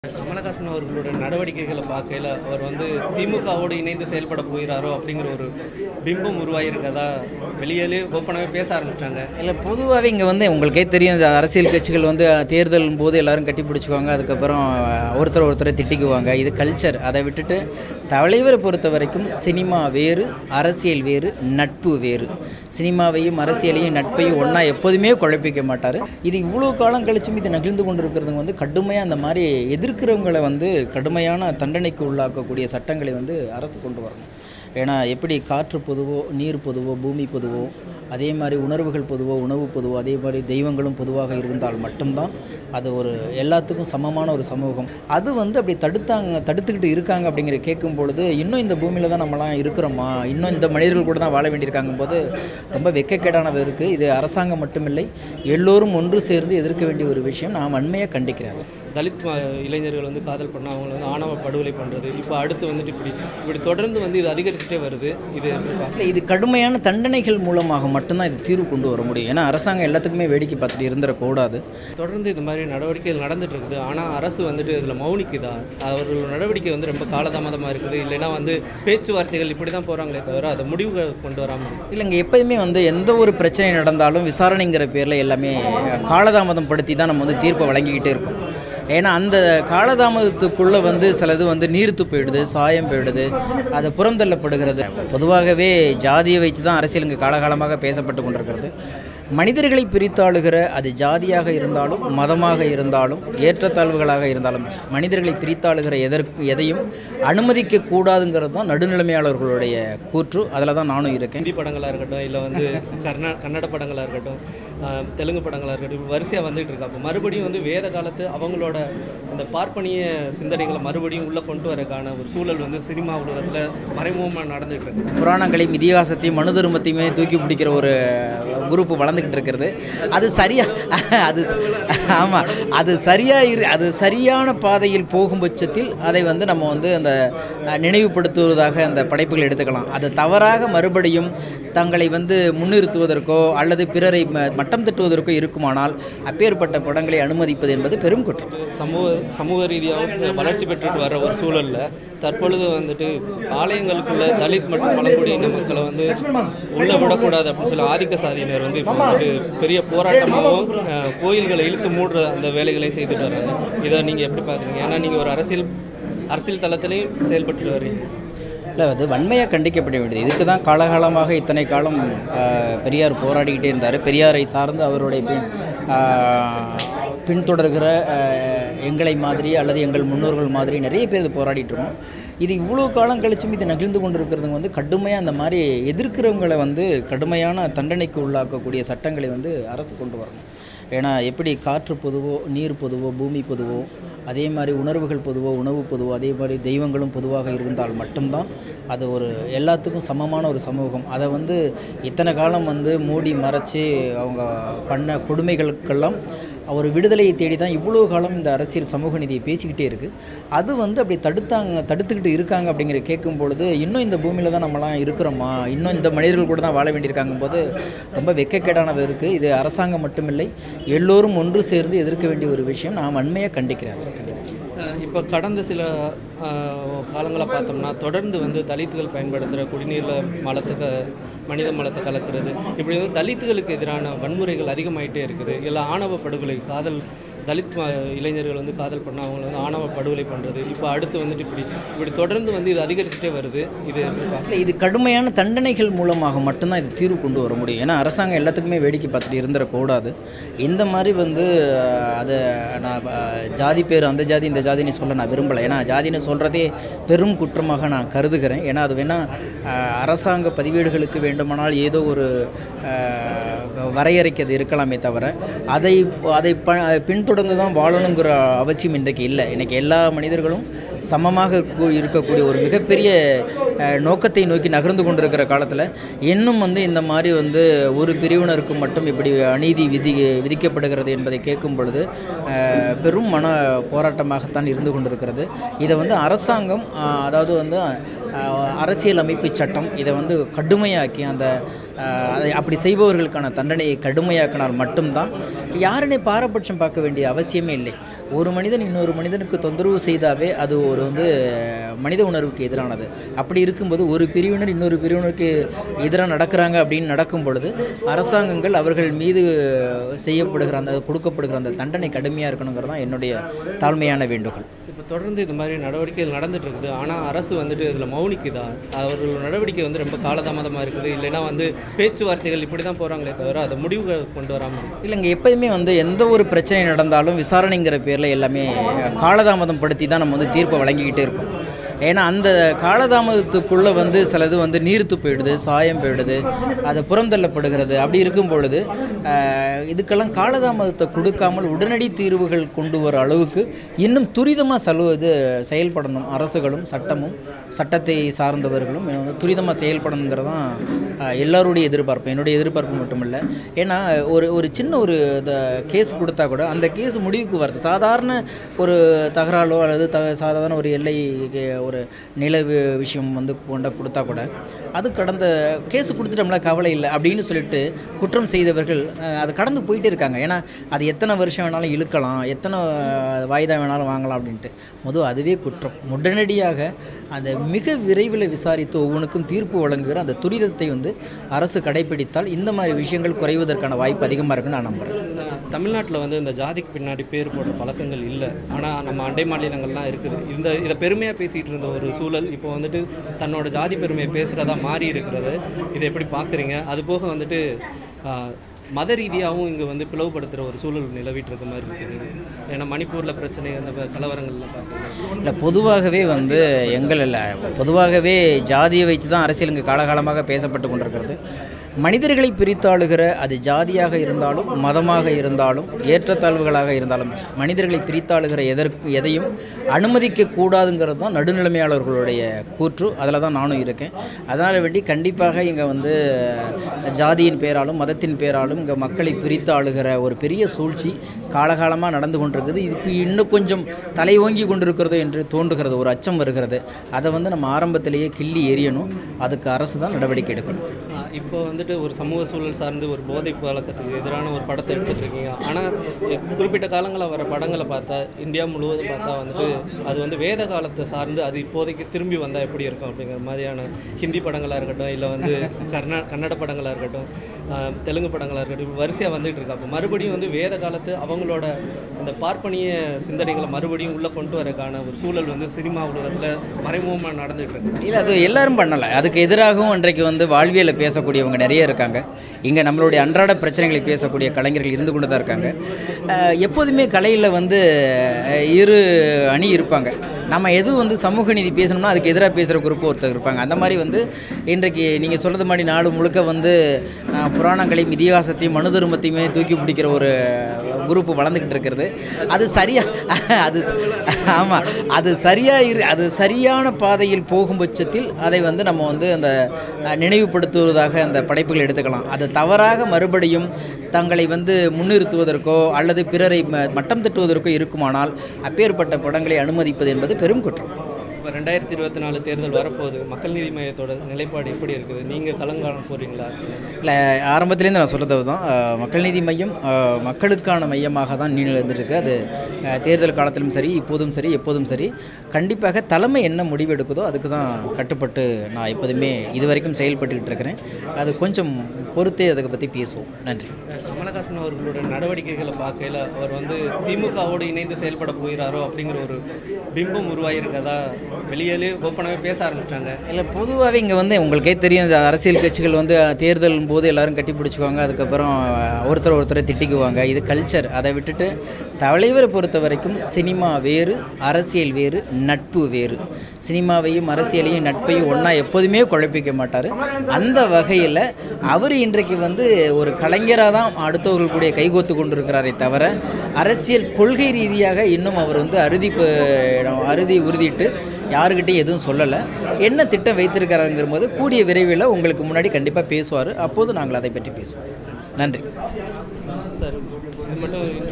கமலஹாசன் அவர்களோட நடவடிக்கைகளை பார்க்கையில் அவர் வந்து திமுகவோடு இணைந்து செயல்பட போகிறாரோ அப்படிங்கிற ஒரு பிம்பம் உருவாகியிருக்கதா வெளியிலே ஓப்பனாகவே பேச ஆரம்பிச்சிட்டாங்க இல்லை பொதுவாகவே இங்கே வந்து உங்களுக்கே தெரியும் இந்த அரசியல் கட்சிகள் வந்து தேர்தல் போது எல்லாரும் கட்டி பிடிச்சிக்குவாங்க அதுக்கப்புறம் ஒருத்தர் ஒருத்தரை திட்டிக்குவாங்க இது கல்ச்சர் அதை விட்டுட்டு தலைவரை பொறுத்த வரைக்கும் சினிமா வேறு அரசியல் வேறு நட்பு வேறு சினிமாவையும் அரசியலையும் நட்பையும் ஒன்றா எப்போதுமே குழப்பிக்க மாட்டார் இது இவ்வளோ காலம் கழிச்சும் இது நகிழ்ந்து கொண்டு இருக்கிறதுங்க வந்து கடுமையாக அந்த மாதிரி எதிர்க்கிறவங்களை வந்து கடுமையான தண்டனைக்கு உள்ளாக்கக்கூடிய சட்டங்களை வந்து அரசு கொண்டு வரணும் ஏன்னா எப்படி காற்று பொதுவோ நீர் பொதுவோ பூமி பொதுவோ அதே மாதிரி உணர்வுகள் பொதுவோ உணவு பொதுவோ அதே மாதிரி தெய்வங்களும் பொதுவாக இருந்தால் மட்டும்தான் அது ஒரு எல்லாத்துக்கும் சமமான ஒரு சமூகம் அது வந்து அப்படி தடுத்தாங்க தடுத்துக்கிட்டு இருக்காங்க அப்படிங்கிற கேட்கும் பொழுது இன்னும் இந்த பூமியில் தான் நம்மலாம் இருக்கிறோமா இன்னும் இந்த மனிதர்கள் கூட தான் வாழ வேண்டியிருக்காங்க போது ரொம்ப வெக்கக்கேடானது இருக்குது இது அரசாங்கம் மட்டுமில்லை எல்லோரும் ஒன்று சேர்ந்து எதிர்க்க வேண்டிய ஒரு விஷயம் நான் வன்மையாக கண்டிக்கிறேன் அதை. தலித் ம- இளைஞர்கள் வந்து காதல் பண்ண அவங்கள வந்து ஆணவ படுகொலை பண்ணுறது இப்போ அடுத்து வந்துட்டு இப்படி இப்படி தொடர்ந்து வந்து இது அதிகரிச்சுட்டே வருது இது எப்படி பார்க்க- இல்லை இது கடுமையான தண்டனைகள் மூலமாக மட்டும்தான் இது தீர்வு கொண்டு வர முடியும் ஏன்னா அரசாங்கம் எல்லாத்துக்குமே வேடிக்கை பார்த்துட்டு இருந்துடக்கூடாது தொடர்ந்து இது மாதிரி நடவடிக்கைகள் நடந்துட்டு இருக்குது ஆனால் அரசு வந்துட்டு இதில் மௌனிக்குதா அவர்களோட நடவடிக்கை வந்து ரொம்ப காலதாமதமாக இருக்குது இல்லைன்னா வந்து பேச்சுவார்த்தைகள் இப்படி தான் போகிறாங்களே தவிர அதை முடிவு கொண்டு வராமல் இல்லைங்க எப்போதுமே வந்து எந்த ஒரு பிரச்சனை நடந்தாலும் விசாரணைங்கிற பேரில் எல்லாமே காலதாமதம் படுத்தி தான் நம்ம வந்து தீர்ப்பை வழங்கிக்கிட்டே இருக்கோம் ஏன்னா அந்த காலதாமதத்துக்குள்ளே வந்து சிலது வந்து நீர்த்து போயிடுது சாயம் போயிடுது அது புறந்தள்ளப்படுகிறது பொதுவாகவே ஜாதியை வைத்து தான் அரசியல் இங்கே காலகாலமாக பேசப்பட்டு கொண்டிருக்கிறது மனிதர்களை பிரித்தாளுகிற அது ஜாதியாக இருந்தாலும் மதமாக இருந்தாலும் ஏற்றத்தாழ்வுகளாக இருந்தாலும் மனிதர்களை பிரித்தாளுகிற எதற்கு எதையும் அனுமதிக்க கூடாதுங்கிறது தான் நடுநிலைமையாளர்களுடைய கூற்று அதில் தான் நானும் இருக்கேன் ஹிந்தி படங்களாக இருக்கட்டும் இல்லை வந்து கர்நா கன்னட படங்களாக இருக்கட்டும் ஆஹ் தெலுங்கு படங்களாக இருக்கட்டும் வரிசையாக வந்துட்டு இருக்கு அப்போ மறுபடியும் வந்து வேத காலத்து அவங்களோட அந்த பார்ப்பனிய சிந்தனைகளை மறுபடியும் உள்ளே கொண்டு வரக்கான ஒரு சூழல் வந்து சினிமா உலகத்தில் மறைமுகமாக நடந்துகிட்டு இருக்கு புராணங்களையும் இதிகாசத்தையும் மனு தர்மத்தையுமே தூக்கி பிடிக்கிற ஒரு குரூப் வளர்ந்துக்கிட்டு இருக்கிறது அது சரியா அது ஆமாம் அது சரியா இரு அது சரியான பாதையில் போகும் பட்சத்தில் அதை வந்து நம்ம வந்து அந்த அஹ், நினைவுபடுத்துவதாக அந்த படைப்புகள் எடுத்துக்கலாம் அது தவறாக மறுபடியும் தங்களை வந்து முன்னிறுத்துவதற்கோ அல்லது பிறரை ம- மட்டம் தட்டுவதற்கோ இருக்குமானால் அப்பேற்பட்ட படங்களை அனுமதிப்பது என்பது பெரும் குற்றம் சமூக சமூக ரீதியாக வளர்ச்சி பெற்றுட்டு வர ஒரு சூழலில் தற்பொழுது வந்துட்டு ஆலயங்களுக்குள்ள தலித் மற்றும் பழங்குடியின மக்களை வந்து உள்ள விடக்கூடாது அப்படின்னு சொல்லி ஆதிக்க சாதியினர் வந்து இப்போ வந்துட்டு பெரிய போராட்டமாகவும் அஹ், கோயில்களை இழுத்து மூடுற அந்த வேலைகளையும் செய்துட்டு வராங்க இதை நீங்கள் எப்படி பார்க்குறீங்க ஏன்னா நீங்கள் ஒரு அரசியல் அரசியல் தளத்திலையும் செயல்பட்டு வர்றீங்க இல்லை அது வன்மையாக கண்டிக்கப்பட வேண்டியது இதுக்கு தான் காலகாலமாக இத்தனை காலம் ஆஹ், பெரியார் போராடிக்கிட்டே இருந்தார் பெரியாரை சார்ந்து அவருடைய பின் ஆஹ், பின்தொடர்கிற ஆஹ், எங்களை மாதிரி அல்லது எங்கள் முன்னோர்கள் மாதிரி நிறைய பேர் இது போராடிட்டு இருக்கோம் இது இவ்வளோ காலம் கழிச்சும் இது நகிழ்ந்து கொண்டு இருக்கிறது வந்து கடுமையாக அந்த மாதிரி எதிர்க்கிறவங்களை வந்து கடுமையான தண்டனைக்கு உள்ளாக்கக்கூடிய சட்டங்களை வந்து அரசு கொண்டு வரணும் ஏன்னா எப்படி காற்று பொதுவோ நீர் பொதுவோ பூமி பொதுவோ அதே மாதிரி உணர்வுகள் பொதுவோ உணவு பொதுவோ அதே மாதிரி தெய்வங்களும் பொதுவாக இருந்தால் மட்டும்தான் அது ஒரு எல்லாத்துக்கும் சமமான ஒரு சமூகம் அதை வந்து இத்தனை காலம் வந்து மூடி மறைச்சி அவங்க பண்ண கொடுமைகளுக்கெல்லாம் ஒரு விடுதலையை தேடி தான் இவ்வளோ காலம் இந்த அரசியல் சமூக நீதியை பேசிக்கிட்டே இருக்குது அது வந்து அப்படி தடுத்தாங்க தடுத்துக்கிட்டு இருக்காங்க அப்படிங்கிற கேட்கும் பொழுது இன்னும் இந்த பூமியில் தான் நம்மலாம் இருக்கிறோமா இன்னும் இந்த மனிதர்கள் கூட தான் வாழ வேண்டியிருக்காங்க போது ரொம்ப வெக்கக்கேடானது இருக்குது இது அரசாங்கம் மட்டுமில்லை எல்லோரும் ஒன்று சேர்ந்து எதிர்க்க வேண்டிய ஒரு விஷயம் நான் வன்மையாக கண்டிக்கிறேன் அதை கண்டிப்பாக இப்போ கடந்த சில காலங்களை பார்த்தோம்னா தொடர்ந்து வந்து தலித்துகள் பயன்படுத்துகிற குடிநீரில் மலத்தை க மனித மலத்தை கலக்கிறது இப்படி வந்து தலித்துகளுக்கு எதிரான வன்முறைகள் அதிகமாயிட்டே இருக்குது இல்லை ஆணவ படுகொலை காதல் தலித் ம- இளைஞர்கள் வந்து காதல் பண்ண அவங்கள வந்து ஆணவ படுகொலை பண்ணுறது இப்போ அடுத்து வந்துட்டு இப்படி இப்படி தொடர்ந்து வந்து இது அதிகரிச்சுட்டே வருது இது எப்படி பார்க்க- இல்லை இது கடுமையான தண்டனைகள் மூலமாக மட்டும்தான் இது தீர்வு கொண்டு வர முடியும் ஏன்னா அரசாங்கம் எல்லாத்துக்குமே வேடிக்கை பார்த்துட்டு இருந்துடக்கூடாது இந்த மாதிரி வந்து அஹ், அதை நான் அஹ், ஜாதி பேர் அந்த ஜாதி இந்த ஜாதின்னு சொல்ல நான் விரும்பலை ஏன்னா ஜாதின்னு சொல்கிறதே பெரும் குற்றமாக நான் கருதுகிறேன் ஏன்னா அது வேணால் அரசாங்க பதிவேடுகளுக்கு வேண்டுமானால் ஏதோ ஒரு அஹ், வரையறைக்கு அது இருக்கலாமே தவிர அதை அதை ப பின்தொடர்ந்து தான் வாழணுங்கிற அவசியம் இன்றைக்கு இல்லை இன்றைக்கி எல்லா மனிதர்களும் சமமாக கூ- இருக்கக்கூடிய ஒரு மிகப்பெரிய அஹ், நோக்கத்தை நோக்கி நகர்ந்து கொண்டிருக்கிற காலத்தில் இன்னும் வந்து இந்த மாதிரி வந்து ஒரு பிரிவினருக்கு மட்டும் இப்படி அநீதி விதி விதிக்கப்படுகிறது என்பதை கேட்கும் பொழுது அஹ், பெரும் மன போராட்டமாகத்தான் இருந்து கொண்டிருக்கிறது இதை வந்து அரசாங்கம் அஹ், அதாவது வந்து அஹ், அரசியல் அமைப்பு சட்டம் இதை வந்து கடுமையாக்கி அந்த அஹ், அதை அப்படி செய்பவர்களுக்கான தண்டனையை கடுமையாக்கினால் மட்டும்தான் யாருனே பாரபட்சம் பார்க்க வேண்டிய அவசியமே இல்லை ஒரு மனிதன் இன்னொரு மனிதனுக்கு தொந்தரவு செய்தாவே அது ஒரு வந்து மனித உணர்வுக்கு எதிரானது அப்படி இருக்கும்போது ஒரு பிரிவினர் இன்னொரு பிரிவினருக்கு எதிராக நடக்கிறாங்க அப்படின்னு நடக்கும் பொழுது அரசாங்கங்கள் அவர்கள் மீது செய்யப்படுகிற அந்த கொடுக்கப்படுகிற அந்த தண்டனை கடுமையாக இருக்கணுங்கிறது தான் என்னுடைய தாழ்மையான வேண்டுகோள் இப்போ தொடர்ந்து இது மாதிரி நடவடிக்கைகள் நடந்துட்டு இருக்குது ஆனால் அரசு வந்துட்டு இதில் மௌனிக்குதா அவர்களோட நடவடிக்கை வந்து ரொம்ப காலதாமதமாக இருக்குது இல்லைன்னா வந்து பேச்சுவார்த்தைகள் இப்படி தான் போகிறாங்களே தவிர அதை முடிவு கொண்டு வராமல் இல்லைங்க எப்போதுமே வந்து எந்த ஒரு பிரச்சனை நடந்தாலும் விசாரணைங்கிற பேரில் எல்லாமே காலதாமதம் படுத்தி தான் நம்ம வந்து தீர்ப்பை வழங்கிக்கிட்டே இருக்கோம் ஏன்னா அந்த காலதாமதத்துக்குள்ளே வந்து சிலது வந்து நீர்த்து போயிடுது சாயம் போயிடுது அது புறந்தள்ளப்படுகிறது அப்படி இருக்கும் பொழுது ஆஹ், இதுக்கெல்லாம் காலதாமதத்தை கொடுக்காமல் உடனடி தீர்வுகள் கொண்டு வர அளவுக்கு இன்னும் துரிதமாக செலவு இது செயல்படணும் அரசுகளும் சட்டமும் சட்டத்தை சார்ந்தவர்களும் வந்து துரிதமாக செயல்படணுங்கிறது தான் ஆஹ், எல்லாருடைய எதிர்பார்ப்பு என்னுடைய எதிர்பார்ப்பு மட்டுமில்லை ஏன்னா ஒரு ஒரு சின்ன ஒரு இந்த கேஸ் கொடுத்தா கூட அந்த கேஸ் முடிவுக்கு வருது சாதாரண ஒரு தகராறோ அல்லது த சாதாரண ஒரு எல்லை கே- ஒரு நில வி- விஷயம் வந்து கொண்ட கொடுத்தா கூட அது கடந்த கேஸ் கொடுத்துட்டோம்ல கவலை இல்லை அப்படின்னு சொல்லிட்டு குற்றம் செய்தவர்கள் அஹ், அதை கடந்து போயிட்டே இருக்காங்க ஏன்னா அது எத்தனை வருஷம் வேணாலும் இழுக்கலாம் எத்தனை அஹ், வாய்தா வேணாலும் வாங்கலாம் அப்படின்ட்டு மொதல் அதுவே குற்றம் உடனடியாக அந்த மிக விரைவில் விசாரித்து ஒவ்வொன்றுக்கும் தீர்ப்பு வழங்குகிற அந்த துரிதத்தை வந்து அரசு கடைபிடித்தால் இந்த மாதிரி விஷயங்கள் குறைவதற்கான வாய்ப்பு அதிகமாக இருக்குன்னு நான் நம்புகிறேன் தமிழ்நாட்டில் வந்து இந்த ஜாதிக்கு பின்னாடி பேர் போடுற பழக்கங்கள் இல்லை ஆனால் நம்ம அண்டை மாநிலங்கள்லாம் இருக்குது இந்த இதை பெருமையாக பேசிகிட்டு இருந்த ஒரு சூழல் இப்போ வந்துட்டு தன்னோட ஜாதி பெருமையை பேசுகிறதா மாறி இருக்கிறது இதை எப்படி பார்க்குறீங்க அது போக வந்துட்டு ஆஹ், மத ரீதியாகவும் இங்கே வந்து பிளவுபடுத்துகிற ஒரு சூழல் நிலவிட்டு இருக்க மாதிரி இருக்குது ஏன்னா மணிப்பூரில் பிரச்சனை அந்த கலவரங்கள்லாம் பார்க்குறோம் இல்லை பொதுவாகவே வந்து எங்கள் இல்லை பொதுவாகவே ஜாதியை வைத்து தான் அரசியல் இங்கு காலகாலமாக பேசப்பட்டு கொண்டிருக்கிறது மனிதர்களை பிரித்தாளுகிற அது ஜாதியாக இருந்தாலும் மதமாக இருந்தாலும் ஏற்றத்தாழ்வுகளாக இருந்தாலும் மனிதர்களை பிரித்தாளுகிற எதற்கு எதையும் அனுமதிக்க கூடாதுங்கிறது தான் நடுநிலைமையாளர்களுடைய கூற்று அதில் தான் நானும் இருக்கேன் அதனால் வேண்டி கண்டிப்பாக இங்கே வந்து ஜாதியின் பேராலும் மதத்தின் பேராலும் இங்கே மக்களை பிரித்து ஆளுகிற ஒரு பெரிய சூழ்ச்சி காலகாலமாக நடந்து கொண்டிருக்குது இதுக்கு இன்னும் கொஞ்சம் தலை ஓங்கி கொண்டிருக்கிறது என்று தோன்றுகிறது ஒரு அச்சம் வருகிறது அதை வந்து நம்ம ஆரம்பத்திலேயே கிள்ளி எறியணும் அதுக்கு அரசு தான் நடவடிக்கை எடுக்கணும் ஆஹ் இப்போ வந்துட்டு ஒரு சமூக சூழல் சார்ந்து ஒரு போதை பழக்கத்துக்கு எதிரான ஒரு படத்தை எடுத்துட்டு இருக்கீங்க ஆனால் குறிப்பிட்ட காலங்களில் வர படங்களை பார்த்தா இந்தியா முழுவதும் பார்த்தா வந்துட்டு அது வந்து வேத காலத்தை சார்ந்து அது இப்போதைக்கு திரும்பி வந்தால் எப்படி இருக்கும் அப்படிங்கிற மாதிரியான ஹிந்தி படங்களாக இருக்கட்டும் இல்லை வந்து கர்நா கன்னட படங்களாக இருக்கட்டும் ஆஹ் தெலுங்கு படங்களாக இருக்கட்டும் இப்படி வரிசையாக வந்துட்டு இருக்கு அப்போ மறுபடியும் வந்து வேத காலத்து அவங்களோட அந்த பார்ப்பனிய சிந்தனைகளை மறுபடியும் உள்ளே கொண்டு வரக்கான ஒரு சூழல் வந்து சினிமா உலகத்தில் மறைமுகமாக நடந்துட்டு இருக்கு இல்லை அது எல்லாரும் பண்ணலை அதுக்கு எதிராகவும் இன்றைக்கு வந்து வாழ்வியலை பேசக்கூடியவங்க நிறைய இருக்காங்க இங்கே நம்மளுடைய அன்றாட பிரச்சனைகளை பேசக்கூடிய கலைஞர்கள் இருந்து கொண்டு தான் இருக்காங்க அஹ் எப்போதுமே கலையில் வந்து அஹ், இரு அணி இருப்பாங்க நம்ம எது வந்து சமூக நீதி பேசணும்னா அதுக்கு எதிராக பேசுகிற குரூப் ஒருத்தர் இருப்பாங்க அந்த மாதிரி வந்து இன்றைக்கு நீங்கள் சொல்கிறது மாதிரி நாடு முழுக்க வந்து அஹ், புராணங்களையும் இதிகாசத்தையும் மனு தர்மத்தையுமே தூக்கி பிடிக்கிற ஒரு குரூப் வளர்ந்துக்கிட்டு இருக்கிறது அது சரியா அது ஆமாம் அது சரியா இரு அது சரியான பாதையில் போகும் பட்சத்தில் அதை வந்து நம்ம வந்து அந்த அஹ், நினைவுபடுத்துவதாக அந்த படைப்புகள் எடுத்துக்கலாம் அது தவறாக மறுபடியும் தங்களை வந்து முன்னிறுத்துவதற்கோ அல்லது பிறரை ம- மட்டம் தட்டுவதற்கோ இருக்குமானால் அப்பேற்பட்ட படங்களை அனுமதிப்பது என்பது பெரும் குற்றம் இப்போ ரெண்டாயிரத்தி இருபத்தி நாலு தேர்தல் வரப்போகுது மக்கள் நீதி மையத்தோட நிலைப்பாடு எப்படி இருக்குது நீங்கள் கலங்காலம் போகிறீங்களா இல்லை ஆரம்பத்துலேருந்து நான் சொல்கிறது தான் அஹ், மக்கள் நீதி மையம் அஹ், மக்களுக்கான மையமாக தான் நீ இருந்துருக்கு அது அஹ், தேர்தல் காலத்திலும் சரி இப்போதும் சரி எப்போதும் சரி கண்டிப்பாக தலைமை என்ன முடிவு எடுக்குதோ அதுக்கு தான் கட்டுப்பட்டு நான் எப்போதுமே இது வரைக்கும் செயல்பட்டுக்கிட்டு இருக்கிறேன் அது கொஞ்சம் பொறுத்தே அதை பற்றி பேசுவோம் நன்றி கமலஹாசன் அவர்களோட நடவடிக்கைகளை பார்க்கையில் அவர் வந்து திமுகவோடு இணைந்து செயல்பட போகிறாரோ அப்படிங்கிற ஒரு பிம்பம் உருவாகியிருக்கதா வெளியிலே ஓப்பனாகவே பேச ஆரம்பிச்சிட்டாங்க இல்லை பொதுவாகவே இங்கே வந்து உங்களுக்கே தெரியும் இந்த அரசியல் கட்சிகள் வந்து தேர்தல் போது எல்லாரும் கட்டி பிடிச்சிக்குவாங்க அதுக்கப்புறம் ஒருத்தர் ஒருத்தரை திட்டிக்குவாங்க இது கல்ச்சர் அதை விட்டுட்டு தலைவரை பொறுத்த வரைக்கும் சினிமா வேறு அரசியல் வேறு நட்பு வேறு சினிமாவையும் அரசியலையும் நட்பையும் ஒன்றா எப்போதுமே குழப்பிக்க மாட்டார் அந்த வகையில் அவர் இன்றைக்கு வந்து ஒரு கலைஞராக தான் அடுத்தவர்கள் கூட கைகோத்து கொண்டிருக்கிறாரே தவிர அரசியல் கொள்கை ரீதியாக இன்னும் அவர் வந்து அறுதி ப- அறுதி உறுதிட்டு யாருக்கிட்டையும் எதுவும் சொல்லலை என்ன திட்டம் வைத்திருக்கிறாருங்கிற போது கூடிய விரைவில் உங்களுக்கு முன்னாடி கண்டிப்பாக பேசுவார் அப்போது நாங்கள் அதை பற்றி பேசுவோம் நன்றி சார் இது மட்டும்